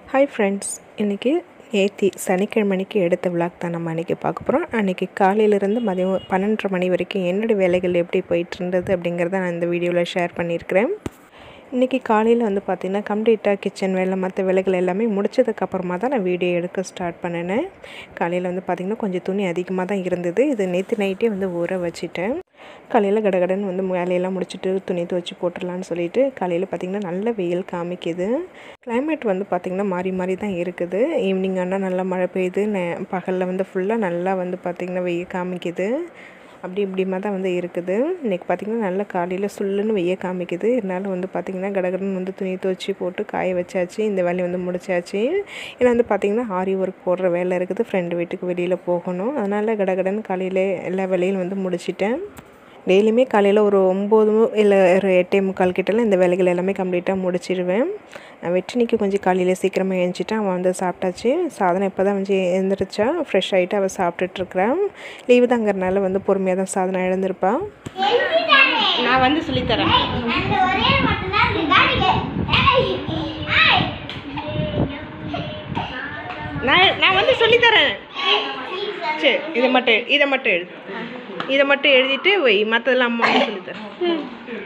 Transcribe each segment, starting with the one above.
hi friends இன்றைக்கி நேத்தி சனிக்கிழமைக்கு எடுத்த விளாக் தான் நம்ம அன்றைக்கி பார்க்க போகிறோம் அன்றைக்கி காலையிலேருந்து மதியம் பன்னெண்டரை மணி வரைக்கும் என்னோடய வேலைகள் எப்படி போயிட்டு இருந்தது அப்படிங்கிறத நான் இந்த வீடியோவில் ஷேர் பண்ணியிருக்கிறேன் இன்றைக்கி காலையில் வந்து பார்த்திங்கன்னா கம்ப்ளீட்டாக கிச்சன் வேலை மற்ற வேலைகள் எல்லாமே முடிச்சதுக்கப்புறமா தான் நான் வீடியோ எடுக்க ஸ்டார்ட் பண்ணினேன் காலையில் வந்து பார்த்திங்கன்னா கொஞ்சம் துணி அதிகமாக தான் இருந்தது இது நேற்று நைட்டே வந்து ஊற வச்சுட்டேன் காலையில் கடகடன்னு வந்து வேலையெல்லாம் முடிச்சுட்டு துணி துவச்சி போட்டுடலான்னு சொல்லிட்டு காலையில் பார்த்திங்கன்னா நல்ல வெயில் காமிக்குது கிளைமேட் வந்து பார்த்திங்கன்னா மாறி மாறி தான் இருக்குது ஈவினிங் ஆனால் நல்லா மழை பெய்யுது நே- பகலில் வந்து ஃபுல்லாக நல்லா வந்து பார்த்திங்கன்னா வெயில் காமிக்குது அப்படி இப்படிமா தான் வந்து இருக்குது இன்றைக்கி பார்த்திங்கன்னா நல்ல காலையில் சுள்ளுன்னு வெய்ய காமிக்குது இருந்தாலும் வந்து பார்த்திங்கன்னா கடகடன்னு வந்து துணி துவச்சி போட்டு காய வச்சாச்சு இந்த வேலையை வந்து முடிச்சாச்சு ஏன்னா வந்து பார்த்திங்கன்னா ஆரி ஒர்க் போடுற வேலை இருக்குது ஃப்ரெண்டு வீட்டுக்கு வெளியில் போகணும் அதனால் கடகடன்னு காலையில் எல்லா வேலையும் வந்து முடிச்சிட்டேன் டெய்லியுமே காலையில் ஒரு ஒம்பது இல்லை ஒரு எட்டே முக்கால் கிட்டலாம் இந்த வேலைகள் எல்லாமே கம்ப்ளீட்டாக முடிச்சிடுவேன் நான் வெற்றினிக்கு கொஞ்சம் காலையில் சீக்கிரமாக எழுந்திரிச்சிட்டேன் அவன் வந்து சாப்பிட்டாச்சு சாதனை இப்போ தான் வந்து எழுந்திரிச்சா ஃப்ரெஷ் ஆகிட்டு அவள் சாப்பிட்டுட்ருக்குறான் லீவு தாங்கிறனால வந்து பொறுமையாக தான் சாதனை எழுந்திருப்பான் நான் வந்து சொல்லித்தரேன் அந்த ஒரே மட்டும்தான் நிதானிக்க ஏய் ஏய் நான் நான் வந்து சொல்லித்தரேன் சரி இதை மட்டும் இதை மட்டும் எழுது இதை மட்டும் எழுதிட்டு வை மற்றதெல்லாம் அம்மா வந்து சொல்லித்தரேன்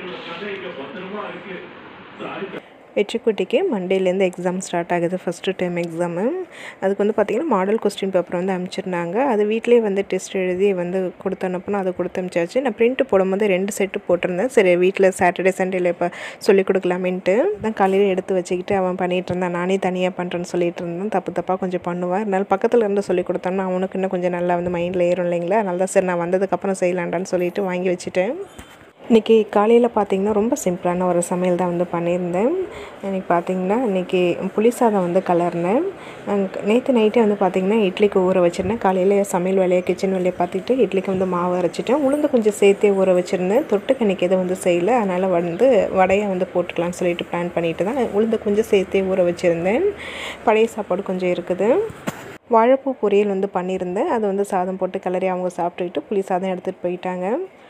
வெற்றிக்குட்டிக்கு மண்டேலேருந்து எக்ஸாம் ஸ்டார்ட் ஆகுது ஃபஸ்ட்டு டைம் எக்ஸாமு அதுக்கு வந்து பார்த்திங்கன்னா மாடல் கொஸ்டின் பேப்பர் வந்து அனுப்பிச்சிருந்தாங்க அது வீட்டிலே வந்து டெஸ்ட் எழுதி வந்து கொடுத்து அனுப்பணும் அதை கொடுத்து அனுப்பிச்சாச்சு நான் பிரிண்ட்டு போடும்போது ரெண்டு செட்டு போட்டிருந்தேன் சரி வீட்டில் சாட்டர்டே சண்டேல இப்போ சொல்லிக் கொடுக்கலாமேன்ட்டு தான் காலையில் எடுத்து வச்சுக்கிட்டு அவன் பண்ணிகிட்டு இருந்தான் நானே தனியாக பண்ணுறேன்னு சொல்லிட்டு இருந்தேன் தப்பு தப்பாக கொஞ்சம் பண்ணுவான் அதனால பக்கத்தில் இருந்து சொல்லி கொடுத்தோம்னா அவனுக்கு இன்னும் கொஞ்சம் நல்லா வந்து மைண்டில் ஏறும் இல்லைங்களா அதனால தான் சரி நான் வந்ததுக்கப்புறம் செய்யலாண்டான்னு சொல்லிட்டு வாங்கி வச்சுட்டேன் இன்றைக்கி காலையில் பார்த்தீங்கன்னா ரொம்ப சிம்பிளான ஒரு சமையல் தான் வந்து பண்ணியிருந்தேன் இன்றைக்கி பார்த்தீங்கன்னா இன்றைக்கி புளி சாதம் வந்து கலர்னேன் நேற்று நைட்டே வந்து பார்த்திங்கன்னா இட்லிக்கு ஊற வச்சுருந்தேன் காலையில் சமையல் வேலையை கிச்சன் வேலையை பார்த்துட்டு இட்லிக்கு வந்து மாவு அரைச்சிட்டேன் உளுந்து கொஞ்சம் சேர்த்தே ஊற வச்சுருந்தேன் தொட்டுக்கு இன்றைக்கி எதுவும் வந்து செய்யலை அதனால் வந்து வடையை வந்து போட்டுக்கலாம்னு சொல்லிட்டு பிளான் பண்ணிட்டு தான் உளுந்து கொஞ்சம் சேர்த்தே ஊற வச்சுருந்தேன் பழைய சாப்பாடு கொஞ்சம் இருக்குது வாழைப்பூ பொரியல் வந்து பண்ணியிருந்தேன் அது வந்து சாதம் போட்டு கிளறி அவங்க சாப்பிட்டுக்கிட்டு புளி சாதம் எடுத்துகிட்டு போயிட்டாங்க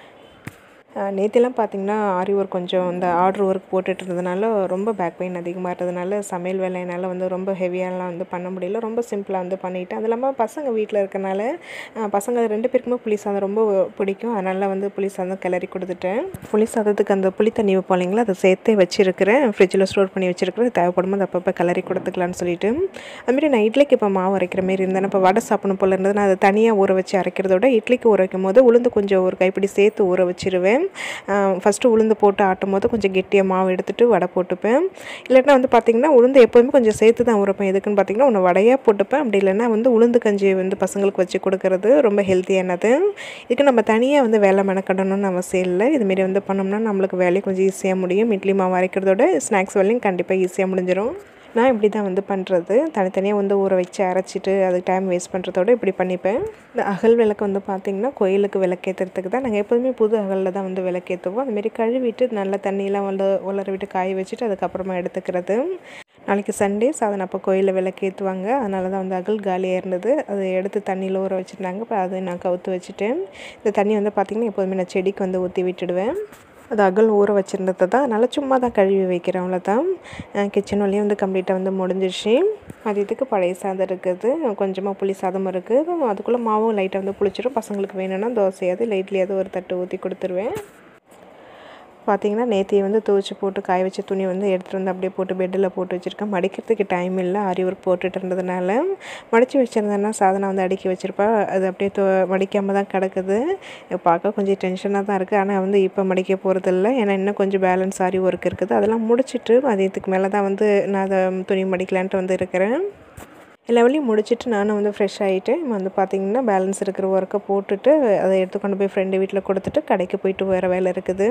நேற்றுலாம் பார்த்தீங்கன்னா ஆரி ஒர்க் கொஞ்சம் இந்த ஆர்டர் ஒர்க் போட்டுட்டு இருந்ததுனால ரொம்ப பேக் பெயின் அதிகமாக இருந்ததுனால சமையல் வேலை என்னால் வந்து ரொம்ப ஹெவியாலாம் வந்து பண்ண முடியல ரொம்ப சிம்பிளாக வந்து பண்ணிட்டேன் அது இல்லாமல் பசங்க வீட்டில் இருக்கனால அஹ், பசங்க ரெண்டு பேருக்குமே புளி சாதம் ரொம்ப பிடிக்கும் அதனால் வந்து புளி சாதம் கிளறி கொடுத்துட்டேன் புளி சாதத்துக்கு அந்த புளி தண்ணி வைப்போம் இல்லைங்களா அதை சேர்த்தே வச்சிருக்கிறேன் ஃப்ரிட்ஜில் ஸ்டோர் பண்ணி வச்சிருக்கிறேன் தேவைப்படும் போது அப்பப்போ கிளறி கொடுத்துக்கலான்னு சொல்லிட்டு அதுமாரி நான் இட்லிக்கு இப்போ மாவு அரைக்கிற மாரி இருந்தேன் இப்போ வடை சாப்பிடணும் போல் இருந்தது நான் அதை தனியாக ஊற வச்சு அரைக்கிறத விட இட்லிக்கு ஊற வைக்கும் போது உளுந்து கொஞ்சம் ஒரு கைப்பிடி சேர்த்து ஊற வச்சிருவேன் ஃபஸ்ட்டு உளுந்து போட்டு ஆட்டும் போது கொஞ்சம் கெட்டியாக மாவு எடுத்துட்டு வடை போட்டுப்பேன் இல்லைன்னா வந்து பார்த்திங்கன்னா உளுந்து எப்போதுமே கொஞ்சம் சேர்த்து தான் ஊறப்பேன் எதுக்குன்னு பார்த்தீங்கன்னா ஒன்று வடையாக போட்டுப்பேன் அப்படி இல்லைன்னா வந்து உளுந்து கஞ்சி வந்து பசங்களுக்கு வச்சு கொடுக்கறது ரொம்ப ஹெல்த்தியானது இதுக்கு நம்ம தனியாக வந்து வேலை மெனக்கடணும்னு அவசியம் இல்லை இதுமாரி வந்து பண்ணோம்னா நம்மளுக்கு வேலையை கொஞ்சம் ஈஸியாக முடியும் இட்லி மாவு அரைக்கிறதோட ஸ்நாக்ஸ் வேலையும் கண்டிப்பாக ஈஸியாக முடிஞ்சிடும் நான் இப்படி தான் வந்து பண்ணுறது தனித்தனியாக வந்து ஊற வச்சு அரைச்சிட்டு அதுக்கு டைம் வேஸ்ட் பண்ணுறதோட இப்படி பண்ணிப்பேன் இந்த அகல் விளக்கு வந்து பார்த்திங்கன்னா கோயிலுக்கு விளக்கேற்றுறதுக்கு தான் நாங்கள் எப்போதுமே புது அகலில் தான் வந்து விளக்கேற்றுவோம் அதுமாரி கழுவிட்டு நல்ல தண்ணியெலாம் வந்து உலர விட்டு காய வச்சுட்டு அதுக்கப்புறமா எடுத்துக்கிறது நாளைக்கு சண்டே சாதனை அப்போ கோயிலில் விளக்கேற்றுவாங்க அதனால தான் வந்து அகல் காலியாக இருந்தது அதை எடுத்து தண்ணியில் ஊற வச்சுருந்தாங்க இப்போ அதை நான் கவுத்து வச்சுட்டேன் இந்த தண்ணி வந்து பார்த்திங்கன்னா எப்போதுமே நான் செடிக்கு வந்து ஊற்றி விட்டுடுவேன் அது அகல் ஊற வச்சுருந்தது தான் அதனால் சும்மா தான் கழுவி வைக்கிறேன் அவ்வளோதான் கிச்சன் வழியும் வந்து கம்ப்ளீட்டாக வந்து முடிஞ்சிருச்சு மதியத்துக்கு பழைய சாதம் இருக்குது கொஞ்சமாக புளி சாதம் இருக்குது அதுக்குள்ளே மாவும் லைட்டாக வந்து புளிச்சிடும் பசங்களுக்கு வேணும்னா தோசையாவது இல்லை இட்லியாவது ஒரு தட்டு ஊற்றி கொடுத்துருவேன் பார்த்தீங்கன்னா நேத்தியை வந்து துவைச்சி போட்டு காய வச்ச துணி வந்து எடுத்துகிட்டு வந்து அப்படியே போட்டு பெட்டில் போட்டு வச்சுருக்கேன் மடிக்கிறதுக்கு டைம் இல்லை ஆரி ஒர்க் போட்டுட்டு இருந்ததுனால மடித்து வச்சுருந்தேன்னா சாதனை வந்து அடுக்கி வச்சுருப்பா அது அப்படியே துவ மடிக்காமல் தான் கிடக்குது பார்க்க கொஞ்சம் டென்ஷனாக தான் இருக்குது ஆனால் வந்து இப்போ மடிக்க போகிறதில்ல ஏன்னா இன்னும் கொஞ்சம் பேலன்ஸ் ஆரி ஒர்க் இருக்குது அதெல்லாம் முடிச்சிட்டு மதியத்துக்கு மேலே தான் வந்து நான் அதை துணி மடிக்கலான்ட்டு வந்து இருக்கிறேன் எல்லா வேலையும் முடிச்சுட்டு நானும் வந்து ஃப்ரெஷ் ஆகிட்டு வந்து பார்த்திங்கன்னா பேலன்ஸ் இருக்கிற ஒர்க்கை போட்டுட்டு அதை எடுத்து கொண்டு போய் ஃப்ரெண்டு வீட்டில் கொடுத்துட்டு கடைக்கு போயிட்டு வேறு வேலை இருக்குது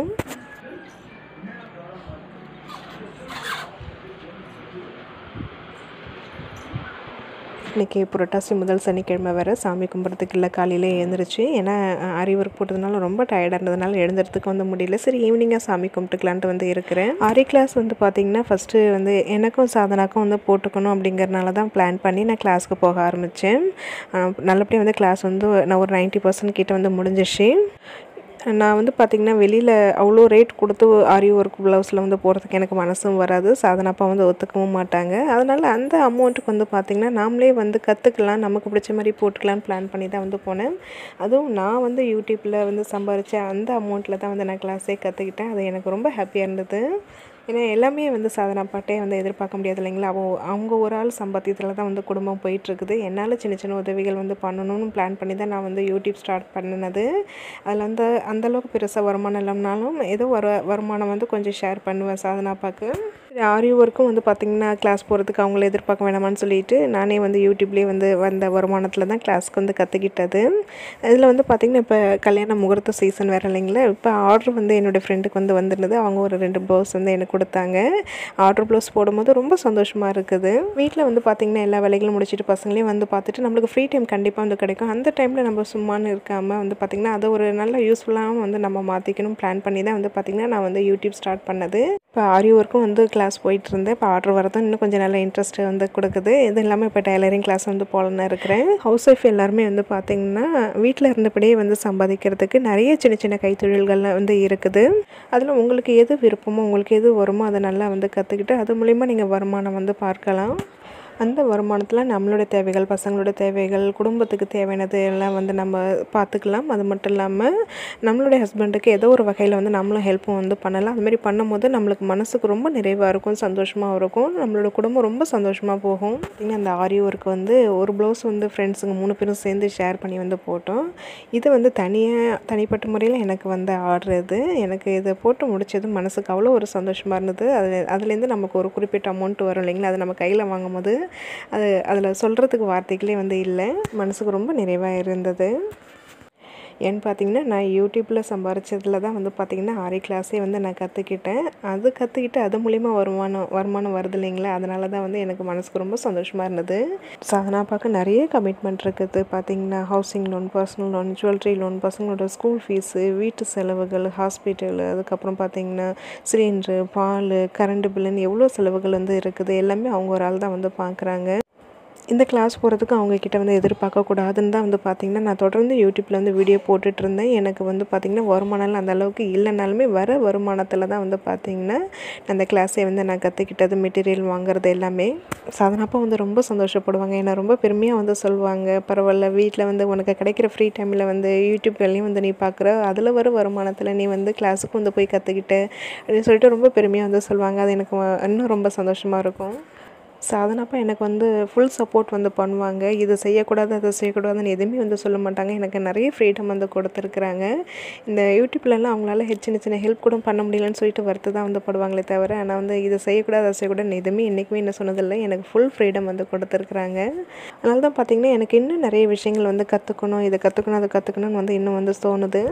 இன்றைக்கி புரட்டாசி முதல் சனிக்கிழமை வேறு சாமி கும்பிட்றதுக்கு இல்லை காலையில் எழுந்திரிச்சு ஏன்னா ஆரி ஒர்க் போட்டதுனால ரொம்ப டயர்டாக இருந்ததுனால எழுந்துறதுக்கு வந்து முடியல சரி ஈவினிங்காக சாமி கும்பிட்டுக்கலான்ட்டு வந்து இருக்கிறேன் ஆரி கிளாஸ் வந்து பார்த்திங்கன்னா ஃபஸ்ட்டு வந்து எனக்கும் சாதனாக்கும் வந்து போட்டுக்கணும் அப்படிங்கிறனால தான் பிளான் பண்ணி நான் கிளாஸ்க்கு போக ஆரம்பித்தேன் நல்லபடியாக வந்து கிளாஸ் வந்து நான் ஒரு நைன்ட்டி பர்சன்ட் கிட்ட வந்து முடிஞ்சிச்சு நான் வந்து பார்த்திங்கன்னா வெளியில் அவ்வளோ ரேட் கொடுத்து ஆரி ஒர்க் ப்ளவுஸில் வந்து போகிறதுக்கு எனக்கு மனசும் வராது சாதனாப்பா வந்து ஒத்துக்கவும் மாட்டாங்க அதனால் அந்த அமௌண்ட்டுக்கு வந்து பார்த்திங்கன்னா நாமளே வந்து கற்றுக்கலாம் நமக்கு பிடிச்ச மாதிரி போட்டுக்கலாம்னு பிளான் பண்ணி தான் வந்து போனேன் அதுவும் நான் வந்து யூடியூப்பில் வந்து சம்பாரித்த அந்த அமௌண்ட்டில் தான் வந்து நான் கிளாஸே கற்றுக்கிட்டேன் அது எனக்கு ரொம்ப ஹாப்பியாக இருந்தது ஏன்னா எல்லாமே வந்து சாதனா பாட்டே வந்து எதிர்பார்க்க முடியாது இல்லைங்களா அவ அவங்க ஒரு ஆள் சம்பாத்தியத்தில் தான் வந்து குடும்பம் போயிட்டுருக்குது என்னால் சின்ன சின்ன உதவிகள் வந்து பண்ணணும்னு பிளான் பண்ணி தான் நான் வந்து யூடியூப் ஸ்டார்ட் பண்ணினது அதில் வந்து அந்தளவுக்கு பெருசாக வருமானம் இல்லைனாலும் ஏதோ வர வருமானம் வந்து கொஞ்சம் ஷேர் பண்ணுவேன் சாதனாப்பாக்கு ஆரி ஒர்க்கும் வந்து பார்த்திங்கன்னா கிளாஸ் போகிறதுக்கு அவங்கள எதிர்பார்க்க வேணாமான்னு சொல்லிட்டு நானே வந்து யூடியூப்லேயே வந்து வந்த வருமானத்தில் தான் கிளாஸ்க்கு வந்து கற்றுக்கிட்டது இதில் வந்து பார்த்திங்கன்னா இப்போ கல்யாண முகூர்த்த சீசன் வேறு இல்லைங்களா இப்போ ஆர்டர் வந்து என்னோடய ஃப்ரெண்டுக்கு வந்து வந்திருந்தது அவங்க ஒரு ரெண்டு ப்ளவுஸ் வந்து எனக்கு கொடுத்தாங்க ஆர்டர் ப்ளவுஸ் போடும்போது ரொம்ப சந்தோஷமாக இருக்குது வீட்டில் வந்து பார்த்திங்கன்னா எல்லா வேலைகளும் முடிச்சுட்டு பசங்களையும் வந்து பார்த்துட்டு நம்மளுக்கு ஃப்ரீ டைம் கண்டிப்பாக வந்து கிடைக்கும் அந்த டைமில் நம்ம சும்மான்னு இருக்காமல் வந்து பார்த்திங்கன்னா அதை ஒரு நல்ல யூஸ்ஃபுல்லாகவும் வந்து நம்ம மாற்றிக்கணும் பிளான் பண்ணி தான் வந்து பார்த்திங்கன்னா நான் வந்து யூடியூப் ஸ்டார்ட் பண்ணது இப்போ ஆரி ஒர்க்கும் வந்து கிளாஸ் போயிட்டு இருந்தேன் இப்போ ஆர்டர் வரதும் இன்னும் கொஞ்சம் நல்ல இன்ட்ரெஸ்ட் வந்து கொடுக்குது இது இல்லாமல் இப்போ டைலரிங் கிளாஸ் வந்து போகலன்னு இருக்கிறேன் ஹவுஸ் ஒய்ஃப் எல்லாருமே வந்து பார்த்திங்கன்னா வீட்டில் இருந்தபடியே வந்து சம்பாதிக்கிறதுக்கு நிறைய சின்ன சின்ன கைத்தொழில்கள்லாம் வந்து இருக்குது அதில் உங்களுக்கு எது விருப்பமோ உங்களுக்கு எது வருமோ அதை நல்லா வந்து கற்றுக்கிட்டு அது மூலிமா நீங்கள் வருமானம் வந்து பார்க்கலாம் அந்த வருமானத்தில் நம்மளோட தேவைகள் பசங்களோட தேவைகள் குடும்பத்துக்கு தேவையானது எல்லாம் வந்து நம்ம பார்த்துக்கலாம் அது மட்டும் இல்லாமல் நம்மளுடைய ஹஸ்பண்டுக்கு ஏதோ ஒரு வகையில் வந்து நம்மளும் ஹெல்ப்பும் வந்து பண்ணலாம் அதுமாரி பண்ணும்போது நம்மளுக்கு மனசுக்கு ரொம்ப நிறைவாக இருக்கும் சந்தோஷமாக இருக்கும் நம்மளோட குடும்பம் ரொம்ப சந்தோஷமாக போகும் பார்த்திங்கன்னா அந்த ஆரி ஒர்க் வந்து ஒரு ப்ளவுஸ் வந்து ஃப்ரெண்ட்ஸுங்க மூணு பேரும் சேர்ந்து ஷேர் பண்ணி வந்து போட்டோம் இது வந்து தனியாக தனிப்பட்ட முறையில் எனக்கு வந்த ஆர்டர் இது எனக்கு இதை போட்டு முடிச்சது மனசுக்கு அவ்வளோ ஒரு சந்தோஷமாக இருந்தது அது அதுலேருந்து நமக்கு ஒரு குறிப்பிட்ட அமௌண்ட் வரும் இல்லைங்களா அது நம்ம கையில் வாங்கும்போது அது அதில் சொல்கிறதுக்கு வார்த்தைகளே வந்து இல்லை மனசுக்கு ரொம்ப நிறைவாக இருந்தது ஏன்னு பார்த்தீங்கன்னா நான் யூடியூப்பில் சம்பாரிச்சதில் தான் வந்து பார்த்திங்கன்னா ஆரி கிளாஸே வந்து நான் கற்றுக்கிட்டேன் அது கற்றுக்கிட்டு அது மூலிமா வருமானம் வருமானம் வருது இல்லைங்களா அதனால தான் வந்து எனக்கு மனசுக்கு ரொம்ப சந்தோஷமாக இருந்தது சாதனா பார்க்க நிறைய கமிட்மெண்ட் இருக்குது பார்த்திங்கன்னா housing loan personal loan jewellery loan பசங்களோட ஸ்கூல் ஃபீஸு வீட்டு செலவுகள் ஹாஸ்பிட்டல் அதுக்கப்புறம் பார்த்திங்கன்னா சிலிண்ட்ரு பால் கரண்ட் பில்லுன்னு எவ்வளோ செலவுகள் வந்து இருக்குது எல்லாமே அவங்க ஒரு ஆள் தான் வந்து பார்க்குறாங்க இந்த கிளாஸ் போகிறதுக்கு அவங்கக்கிட்ட வந்து எதிர்பார்க்கக்கூடாதுன்னு தான் வந்து பார்த்திங்கன்னா நான் தொடர்ந்து யூடியூப்பில் வந்து வீடியோ போட்டுட்டு இருந்தேன் எனக்கு வந்து பார்த்திங்கன்னா வருமானம் அந்த அளவுக்கு இல்லைனாலுமே வர வருமானத்தில் தான் வந்து பார்த்திங்கன்னா அந்த கிளாஸை வந்து நான் கற்றுக்கிட்டது மெட்டீரியல் வாங்குறது எல்லாமே சாதனப்பா வந்து ரொம்ப சந்தோஷப்படுவாங்க என்னை ரொம்ப பெருமையாக வந்து சொல்லுவாங்க பரவாயில்ல வீட்டில் வந்து உனக்கு கிடைக்கிற ஃப்ரீ டைமில் வந்து யூடியூப்லையும் வந்து நீ பார்க்குற அதில் வர வருமானத்தில் நீ வந்து கிளாஸுக்கு வந்து போய் கற்றுக்கிட்ட அப்படின்னு சொல்லிட்டு ரொம்ப பெருமையாக வந்து சொல்லுவாங்க அது எனக்கு இன்னும் ரொம்ப சந்தோஷமாக இருக்கும் சாதனப்பா எனக்கு வந்து ஃபுல் சப்போர்ட் வந்து பண்ணுவாங்க இது செய்யக்கூடாது அதை செய்யக்கூடாதுன்னு எதுவுமே வந்து சொல்ல மாட்டாங்க எனக்கு நிறைய ஃப்ரீடம் வந்து கொடுத்துருக்குறாங்க இந்த யூடியூப்லலாம் அவங்களால சின்ன சின்ன ஹெல்ப் கூட பண்ண முடியலன்னு சொல்லிட்டு வருத்து தான் வந்து படுவாங்களே தவிர ஆனால் வந்து இதை செய்யக்கூடாது அதை செய்யக்கூடாதுன்னு எதுவுமே என்றைக்குமே என்ன சொன்னதில்லை எனக்கு ஃபுல் ஃப்ரீடம் வந்து கொடுத்துருக்குறாங்க அதனால தான் பார்த்திங்கன்னா எனக்கு இன்னும் நிறைய விஷயங்கள் வந்து கற்றுக்கணும் இதை கற்றுக்கணும் அதை கற்றுக்கணும்னு வந்து இன்னும் வந்து தோணுது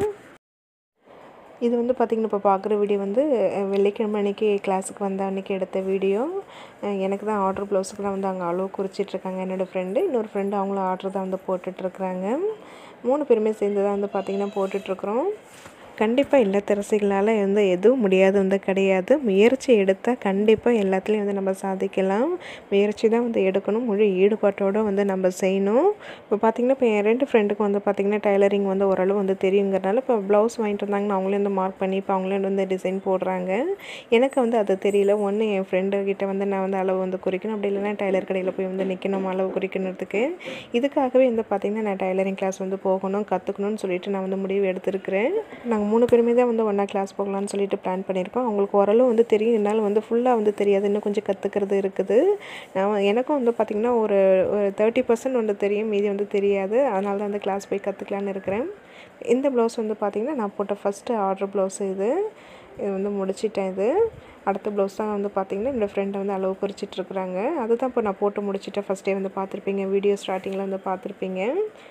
இது வந்து பார்த்திங்கன்னா இப்போ பார்க்குற வீடியோ வந்து வெள்ளிக்கிழமை அன்றைக்கி கிளாஸுக்கு வந்த அன்றைக்கி எடுத்த வீடியோ எனக்கு தான் ஆர்டர் ப்ளவுஸுக்குலாம் வந்து அங்கே அளவு குறிச்சிட்ருக்காங்க என்னோடய ஃப்ரெண்டு இன்னொரு ஃப்ரெண்டு அவங்களும் ஆர்டர் தான் வந்து போட்டுட்ருக்குறாங்க மூணு பேருமே சேர்ந்து தான் வந்து பார்த்திங்கன்னா போட்டுட்ருக்குறோம் கண்டிப்பாக இல்லத்தரசிகளால் வந்து எதுவும் முடியாது வந்து கிடையாது முயற்சி எடுத்தால் கண்டிப்பாக எல்லாத்துலேயும் வந்து நம்ம சாதிக்கலாம் முயற்சி தான் வந்து எடுக்கணும் முழு ஈடுபாட்டோடு வந்து நம்ம செய்யணும் இப்போ பார்த்திங்கன்னா இப்போ என் ரெண்டு ஃப்ரெண்டுக்கும் வந்து பார்த்திங்கன்னா டைலரிங் வந்து ஓரளவு வந்து தெரியுங்கிறனால இப்போ ப்ளவுஸ் வாங்கிட்டு வந்தாங்கன்னா அவங்களே வந்து மார்க் பண்ணி இப்போ அவங்களே வந்து டிசைன் போடுறாங்க எனக்கு வந்து அது தெரியல ஒன்று என் ஃப்ரெண்டு கிட்ட வந்து நான் வந்து அளவு வந்து குறிக்கணும் அப்படி இல்லைன்னா டைலர் கடையில் போய் வந்து நிற்கணும் அளவு குறிக்கணுறதுக்கு இதுக்காகவே வந்து பார்த்திங்கன்னா நான் டைலரிங் கிளாஸ் வந்து போகணும் கற்றுக்கணும்னு சொல்லிட்டு நான் வந்து முடிவு எடுத்திருக்கிறேன் நாங்கள் மூணு பேருமே தான் வந்து ஒன்றா கிளாஸ் போகலான்னு சொல்லிட்டு பிளான் பண்ணியிருக்கோம் அவங்களுக்கு ஓரளவு வந்து தெரியும் என்னால் வந்து ஃபுல்லாக வந்து தெரியாது இன்னும் கொஞ்சம் கற்றுக்கிறது இருக்குது நான் எனக்கும் வந்து பார்த்திங்கன்னா ஒரு ஒரு தேர்ட்டி பர்சன்ட் வந்து தெரியும் மீதி வந்து தெரியாது அதனால தான் வந்து கிளாஸ் போய் கற்றுக்கலான்னு இருக்கிறேன் இந்த ப்ளவுஸ் வந்து பார்த்திங்கன்னா நான் போட்ட ஃபஸ்ட்டு ஆர்டர் ப்ளவுஸ் இது இது வந்து முடிச்சிட்டேன் இது அடுத்த ப்ளவுஸ் தான் வந்து பார்த்திங்கன்னா என்னோடய ஃப்ரெண்டை வந்து அளவு குறிச்சிட்ருக்குறாங்க அதுதான் இப்போ நான் போட்டு முடிச்சிட்டேன் ஃபஸ்ட்டே வந்து பார்த்துருப்பீங்க வீடியோ ஸ்டார்டிங்கில் வந்து பார்த்துருப்பீங்க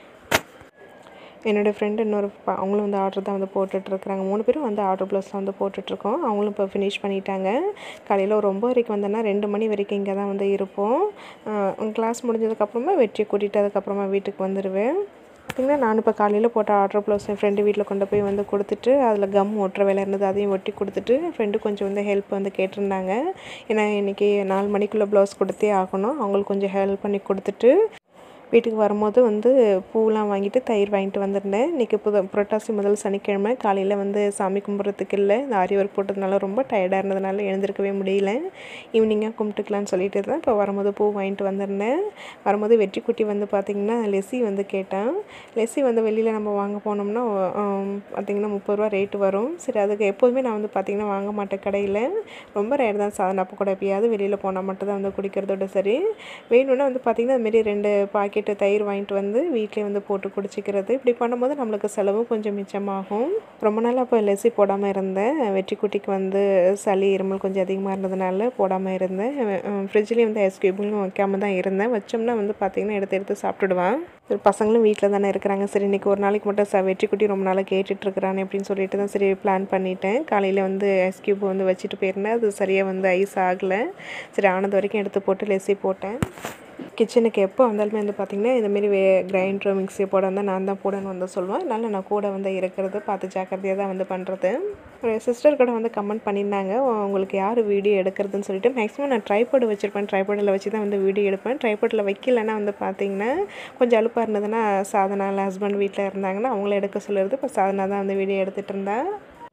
என்னோடய ஃப்ரெண்டு இன்னொரு ப- அவங்களும் வந்து ஆர்டர் தான் வந்து போட்டுட்ருக்குறாங்க மூணு பேரும் வந்து ஆர்டர் ப்ளவுஸில் வந்து போட்டுட்ருக்கோம் அவங்களும் இப்போ ஃபினிஷ் பண்ணிட்டாங்க காலையில் ஒரு ஒம்பது வரைக்கும் வந்தேன்னா ரெண்டு மணி வரைக்கும் இங்கே தான் வந்து இருப்போம் கிளாஸ் முடிஞ்சதுக்கப்புறமா வெற்றியை கூட்டிகிட்டு அதுக்கப்புறமா வீட்டுக்கு வந்துடுவேன் பார்த்திங்கன்னா நான் இப்போ காலையில் போட்ட ஆர்டர் ப்ளவுஸ் என் ஃப்ரெண்டு வீட்டில் கொண்டு போய் வந்து கொடுத்துட்டு அதில் கம் ஒட்டுற வேலை இருந்தது அதையும் ஒட்டி கொடுத்துட்டு என் ஃப்ரெண்டு கொஞ்சம் வந்து ஹெல்ப் வந்து கேட்டிருந்தாங்க ஏன்னா இன்றைக்கி நாலு மணிக்குள்ளே ப்ளவுஸ் கொடுத்தே ஆகணும் அவங்களுக்கு கொஞ்சம் ஹெல்ப் பண்ணி கொடுத்துட்டு வீட்டுக்கு வரும்போது வந்து பூலாம் வாங்கிட்டு தயிர் வாங்கிட்டு வந்திருந்தேன் இன்றைக்கி புத புரட்டாசி முதல் சனிக்கிழமை காலையில் வந்து சாமி கும்பிட்றதுக்கு இல்லை இந்த ஆரி ஒர்க் போட்டதுனால ரொம்ப டயர்டாக இருந்ததுனால எழுந்திருக்கவே முடியல ஈவினிங்காக கும்பிட்டுக்கலான்னு சொல்லிட்டு தான் இப்போ வரும்போது பூ வாங்கிட்டு வந்திருந்தேன் வரும்போது வெற்றி குட்டி வந்து பார்த்திங்கன்னா லெஸ்ஸி வந்து கேட்டான் லெஸ்ஸி வந்து வெளியில் நம்ம வாங்க போனோம்னா பார்த்திங்கன்னா முப்பது ரூபா ரேட்டு வரும் சரி அதுக்கு எப்போதுமே நான் வந்து பார்த்திங்கன்னா வாங்க மாட்டேன் கடையில் ரொம்ப ரேர் தான் சாதனை அப்போ கூட எப்பயாவது வெளியில் போனால் மட்டும் தான் வந்து குடிக்கிறதோட சரி வேணும்னா வந்து பார்த்திங்கன்னா அதுமாரி ரெண்டு பாக்கெட்டு தயிர் வாங்கிட்டு வந்து வீட்டிலே வந்து போட்டு குடிச்சிக்கிறது இப்படி பண்ணும்போது நம்மளுக்கு செலவும் கொஞ்சம் மிச்சமாகும் ரொம்ப நாள் அப்போ லெசி போடாமல் இருந்தேன் வெற்றி குட்டிக்கு வந்து சளி இருமல் கொஞ்சம் அதிகமாக இருந்ததுனால போடாமல் இருந்தேன் ஃப்ரிட்ஜ்லேயும் வந்து ஐஸ் க்யூப்லையும் வைக்காம தான் இருந்தேன் வச்சோம்னா வந்து பார்த்திங்கன்னா எடுத்து எடுத்து சாப்பிட்டுடுவான் சரி பசங்களும் வீட்டில் தானே இருக்கிறாங்க சரி இன்றைக்கி ஒரு நாளைக்கு மட்டும் ச வெற்றி குட்டி ரொம்ப நாளாக கேட்டுட்ருக்குறானே அப்படின்னு சொல்லிட்டு தான் சரி பிளான் பண்ணிட்டேன் காலையில் வந்து ஐஸ் க்யூப் வந்து வச்சுட்டு போயிருந்தேன் அது சரியாக வந்து ஐஸ் ஆகலை சரி ஆனது வரைக்கும் எடுத்து போட்டு லெசி போட்டேன் கிச்சனுக்கு எப்போ வந்தாலுமே வந்து பார்த்திங்கன்னா இந்தமாரி வே கிரைண்டர் மிக்ஸி போட வந்தால் நான் தான் போடணும்னு வந்து சொல்லுவேன் அதனால் நான் கூட வந்து இருக்கிறது பார்த்து ஜாக்கிரதையாக தான் வந்து பண்ணுறது ஒரு சிஸ்டர் கூட வந்து கமெண்ட் பண்ணியிருந்தாங்க உங்களுக்கு யார் வீடியோ எடுக்கிறதுன்னு சொல்லிட்டு மேக்ஸிமம் நான் ட்ரைபாடு வச்சுருப்பேன் ட்ரைபாடில் வச்சு தான் வந்து வீடியோ எடுப்பேன் ட்ரைபாடில் வைக்கலன்னா வந்து பார்த்திங்கன்னா கொஞ்சம் அலுப்பாக இருந்ததுன்னா சாதனா இல்லை ஹஸ்பண்ட் வீட்டில் இருந்தாங்கன்னா அவங்கள எடுக்க சொல்லுறது இப்போ சாதனா தான் வந்து வீடியோ எடுத்துகிட்டு இருந்தேன்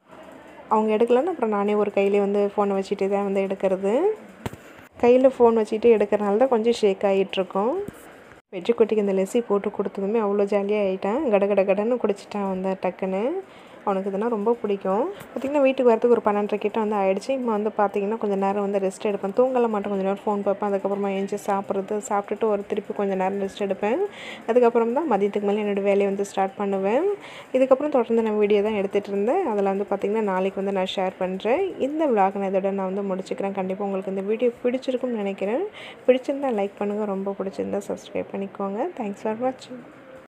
அவங்க எடுக்கலன்னா அப்புறம் நானே ஒரு கையிலே வந்து ஃபோனை வச்சுட்டு தான் வந்து எடுக்கிறது கையில் ஃபோன் வச்சுட்டு எடுக்கிறனால தான் கொஞ்சம் ஷேக் ஆகிட்டுருக்கோம் வெற்றிக்குட்டிக்கு இந்த லெஸ்ஸி போட்டு கொடுத்ததுமே அவ்வளோ ஜாலியாக ஆகிட்டான் கட கட கடன்னு குடிச்சிட்டான் வந்து டக்குன்னு அவனுக்கு இதெல்லாம் ரொம்ப பிடிக்கும் பார்த்திங்கன்னா வீட்டுக்கு வரதுக்கு ஒரு பன்னெண்டரை கிட்ட வந்து ஆயிடுச்சு இப்போ வந்து பார்த்திங்கன்னா கொஞ்சம் நேரம் வந்து ரெஸ்ட் எடுப்பேன் தூங்கல மாட்டேன் கொஞ்சம் நேரம் ஃபோன் பார்ப்பேன் அதுக்கப்புறமா எழுந்து சாப்பிட்றது சாப்பிட்டுட்டு ஒரு திருப்பி கொஞ்சம் நேரம் ரெஸ்ட் எடுப்பேன் அதுக்கப்புறம் தான் மதியத்துக்கு மேலே என்னோடய வேலையை வந்து ஸ்டார்ட் பண்ணுவேன் இதுக்கப்புறம் தொடர்ந்து நான் வீடியோ தான் எடுத்துகிட்டு இருந்தேன் அதில் வந்து பார்த்திங்கன்னா நாளைக்கு வந்து நான் ஷேர் பண்ணுறேன் இந்த விளாக் நான் இதோட நான் வந்து முடிச்சுக்கிறேன் கண்டிப்பாக உங்களுக்கு இந்த வீடியோ பிடிச்சிருக்கும்னு நினைக்கிறேன் பிடிச்சிருந்தா லைக் பண்ணுங்கள் ரொம்ப பிடிச்சிருந்தா சப்ஸ்கிரைப் பண்ணிக்கோங்க தேங்க்ஸ் ஃபார் வாட்சிங்